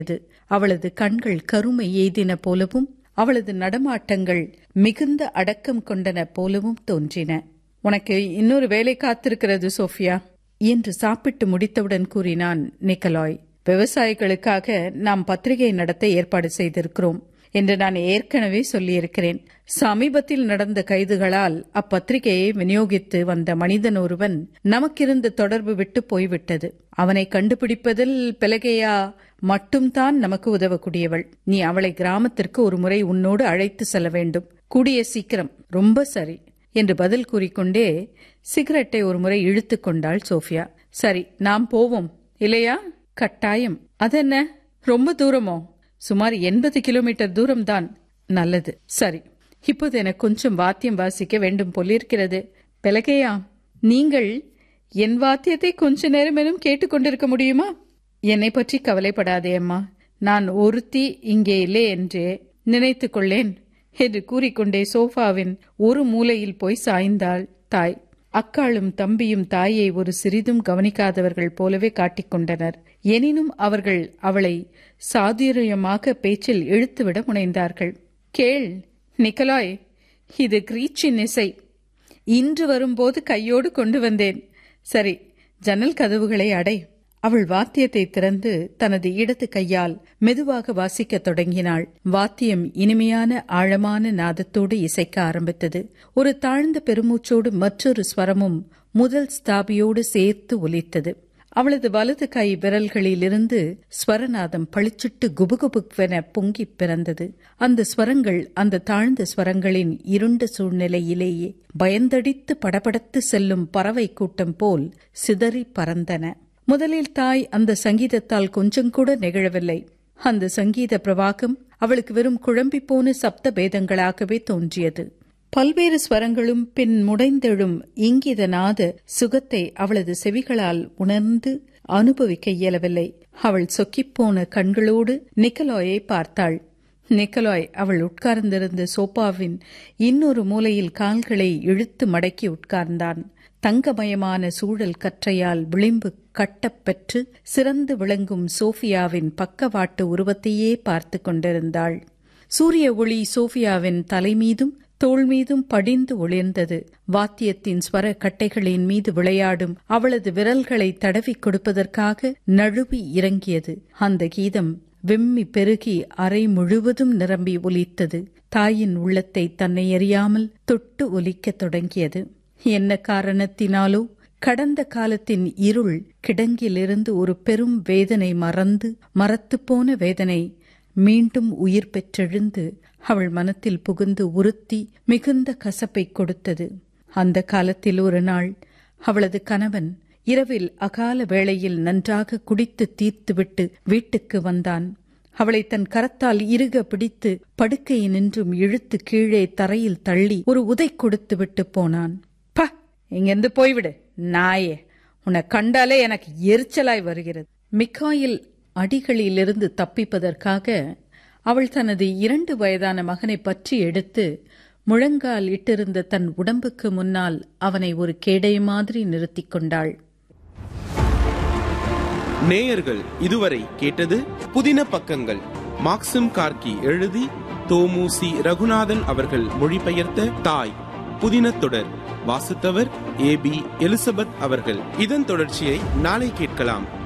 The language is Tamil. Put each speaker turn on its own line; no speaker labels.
அவளது கண்கள் கருமை எய்தின போலவும் அவளது நடமாட்டங்கள் மிகுந்த அடக்கம் கொண்டன போலவும் தோன்றின உனக்கு இன்னொரு வேலை காத்திருக்கிறது சோஃபியா என்று சாப்பிட்டு முடித்தவுடன் கூறினான் நிக்கலாய் விவசாயிகளுக்காக நாம் பத்திரிகை நடத்த ஏற்பாடு செய்திருக்கிறோம் என்று நான் ஏற்கனவே சொல்லியிருக்கிறேன் சமீபத்தில் நடந்த கைதுகளால் அப்பத்திரிகையை விநியோகித்து வந்த மனிதன் ஒருவன் நமக்கிருந்த தொடர்பு விட்டு போய்விட்டது அவனை கண்டுபிடிப்பதில் பிலகையா மட்டும்தான் நமக்கு உதவக்கூடியவள் நீ அவளை கிராமத்திற்கு ஒரு முறை உன்னோடு அழைத்து செல்ல வேண்டும் கூடிய சீக்கிரம் ரொம்ப சரி என்று பதில் கூறிக்கொண்டே சிகரெட்டை ஒரு முறை இழுத்து கொண்டாள் சோஃபியா சரி நாம் போவோம் இல்லையா கட்டாயம் அதென்ன ரொம்ப தூரமோ சுமார் எண்பது கிலோமீட்டர் தூரம்தான் நல்லது சரி இப்போது எனக்கு கொஞ்சம் வாத்தியம் வாசிக்க வேண்டும் போலிருக்கிறது பிலகையா நீங்கள் என் வாத்தியத்தை கொஞ்ச நேரமேனும் கேட்டுக்கொண்டிருக்க முடியுமா என்னை பற்றி கவலைப்படாதே அம்மா நான் ஒருத்தி இங்கே இல்லை என்றே நினைத்துக் கொள்ளேன் என்று கூறிக்கொண்டே சோஃபாவின் ஒரு மூலையில் போய் சாய்ந்தாள் தாய் அக்காளும் தம்பியும் தாயை ஒரு சிறிதும் கவனிக்காதவர்கள் போலவே காட்டிக்கொண்டனர் எனினும் அவர்கள் அவளை சாதுரியமாக பேச்சில் இழுத்துவிட முனைந்தார்கள் கேள் நிக்கலாய் இது கிரீச்சின் இசை இன்று வரும்போது கையோடு கொண்டு வந்தேன் சரி ஜன்னல் கதவுகளை அடை அவள் வாத்தியத்தை திறந்து தனது இடது கையால் மெதுவாக வாசிக்கத் தொடங்கினாள் வாத்தியம் இனிமையான ஆழமான நாதத்தோடு இசைக்க ஆரம்பித்தது ஒரு தாழ்ந்த பெருமூச்சோடு மற்றொரு ஸ்வரமும் முதல் ஸ்தாபியோடு சேர்த்து ஒலித்தது அவளது வலது கை விரல்களிலிருந்து ஸ்வரநாதம் பளிச்சிட்டு குபுகுபுவென பொங்கி பிறந்தது அந்த ஸ்வரங்கள் அந்த தாழ்ந்த ஸ்வரங்களின் இருண்ட சூழ்நிலையிலேயே பயந்தடித்து படபடத்து செல்லும் பறவை கூட்டம் போல் சிதறி பறந்தன முதலில் தாய் அந்த சங்கீதத்தால் கொஞ்சம் கூட நெகிழவில்லை அந்த சங்கீத பிரவாகம் அவளுக்கு வெறும் குழம்பி போன சப்த பேதங்களாகவே தோன்றியது பல்வேறு ஸ்வரங்களும் பின் முடைந்தெழும் இங்கித நாத சுகத்தை அவளது செவிகளால் உணர்ந்து அனுபவிக்க இயலவில்லை அவள் சொக்கிப்போன கண்களோடு நிக்கலாயை பார்த்தாள் நிக்கலாய் அவள் உட்கார்ந்திருந்த சோப்பாவின் இன்னொரு மூலையில் கால்களை இழுத்து மடக்கி உட்கார்ந்தான் தங்கமயமான சூழல் கற்றையால் விளிம்பு கட்டப்பெற்று சிறந்து விளங்கும் சோஃபியாவின் பக்கவாட்டு உருவத்தையே பார்த்து கொண்டிருந்தாள் சூரிய ஒளி சோஃபியாவின் தலைமீதும் தோள் மீதும் படிந்து ஒளிர்ந்தது வாத்தியத்தின் ஸ்வர கட்டைகளின் மீது விளையாடும் அவளது விரல்களை தடவி கொடுப்பதற்காக நழுவி இறங்கியது அந்த கீதம் வெம்மி பெருகி அறை முழுவதும் நிரம்பி ஒலித்தது தாயின் உள்ளத்தை தன்னை அறியாமல் தொட்டு ஒலிக்கத் தொடங்கியது என்ன காரணத்தினாலோ கடந்த காலத்தின் இருள் கிடங்கிலிருந்து ஒரு பெரும் வேதனை மறந்து மறத்துப்போன வேதனை மீண்டும் உயிர் பெற்றெழுந்து அவள் மனத்தில் புகுந்து உறுத்தி மிகுந்த கசப்பை கொடுத்தது அந்த காலத்தில் ஒரு நாள் அவளது கணவன் இரவில் அகால வேளையில் நன்றாக குடித்து தீர்த்துவிட்டு வீட்டுக்கு வந்தான் அவளை தன் கரத்தால் இறுக பிடித்து படுக்கையினின்றும் இழுத்து கீழே தரையில் தள்ளி ஒரு உதை கொடுத்து விட்டு போனான் ப இங்கிருந்து போய்விடு நாயே உன்னை கண்டாலே எனக்கு எரிச்சலாய் வருகிறது மிக்காயில் அடிகளிலிருந்து தப்பிப்பதற்காக அவள் தனது இரண்டு வயதான மகனை பற்றி எடுத்து முழங்கால் இட்டிருந்த தன் உடம்புக்கு முன்னால் அவனை ஒரு கேடை மாதிரி நிறுத்திக் கொண்டாள்
நேயர்கள் இதுவரை கேட்டது புதின பக்கங்கள் மாக்சிம் கார்கி எழுதி தோமுசி ரகுநாதன் அவர்கள் மொழிபெயர்த்த தாய் புதின தொடர் வாசித்தவர் ஏ பி எலிசபெத் அவர்கள் இதன் தொடர்ச்சியை நாளை கேட்கலாம்